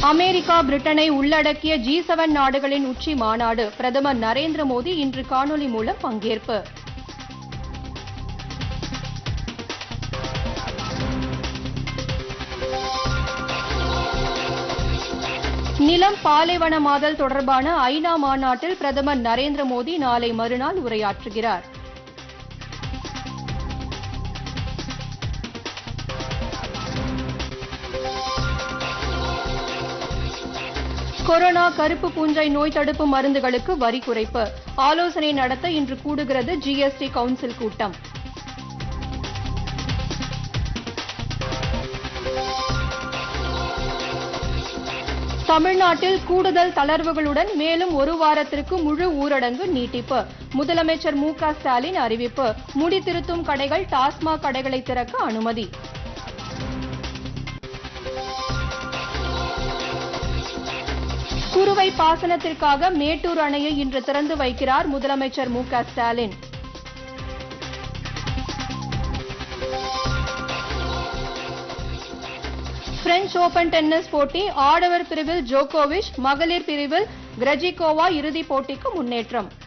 America பிரிட்டனை உள்ளடக்கிய G seven நாடுகளின் உச்சி மாநாடு பிரதமர் நரேந்திர மோடி இன்று காணொலி மூலம் பங்கேற்பு நிலம் பாலைவனமாதல் தொடர்பான ஐநா மாநாட்டில் பிரதமர் நரேந்திர மோடி நாளை மறுநாள் உரையாற்றுகிறார் கொரோனா கருப்பு பூஞ்சை நோய் தடுப்பு மருந்துகளுக்கு வரி குறைப்பு ஆலோசனை நடத்த இன்று கூடுகிறது ஜிஎஸ்டி கவுன்சில் கூட்டம் தமிழ்நாட்டில் கூடுதல் தளர்வுகளுடன் மேலும் ஒரு வாரத்திற்கு முழு ஊரடங்கு நீட்டிப்பு முதலமைச்சர் மு க ஸ்டாலின் அறிவிப்பு முடி திருத்தும் கடைகள் டாஸ்மாக் கடைகளை திறக்க அனுமதி குறுவை பாசனத்திற்காக மேட்டூர் அணையை இன்று திறந்து வைக்கிறார் முதலமைச்சர் மு க ஸ்டாலின் பிரெஞ்ச் ஓபன் டென்னிஸ் போட்டி ஆடவர் பிரிவில் ஜோகோவிச் மகளிர் பிரிவில் கிரஜிகோவா இறுதிப் போட்டிக்கு முன்னேற்றம்